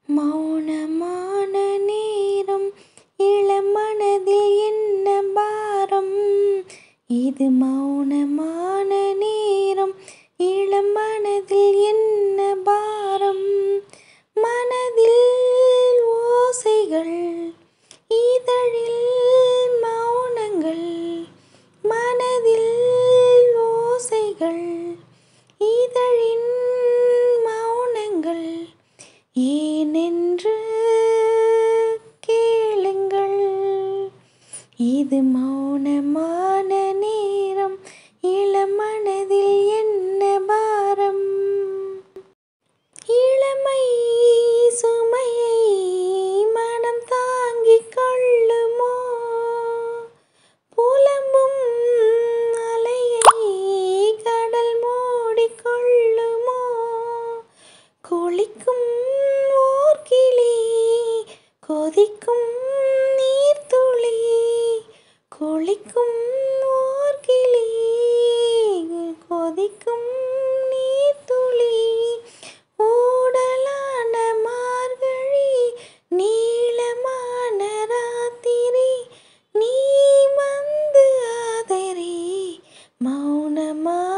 மௌனமான நேரம் இளமனதில் என்ன பாரம் இது மௌனமான நேரம் இளமனதில் என்ன பாரம் மனதில் ஓசைகள் இதழில் மௌனங்கள் மனதில் ஓசைகள் இதழின் மௌனங்கள் ஏனென்று கேளுங்கள் இது மௌனமான நேரம் இளமனதில் என்ன பாரம் இளமை சுமையை மனம் தாங்கிக் கொள்ளுமோ புலம்பும் அலையை கடல் மூடிக்கொள்ளுமோ குளிக்கும் ஓர் கிளி கொதிக்கும் நீர்த்துளி குளிக்கும் ஓர் கிளி கொதிக்கும் நீர்த்துளி ஊடலான மார்கழி நீளமான ராத்திரி நீ வந்து ஆதரி மௌனமான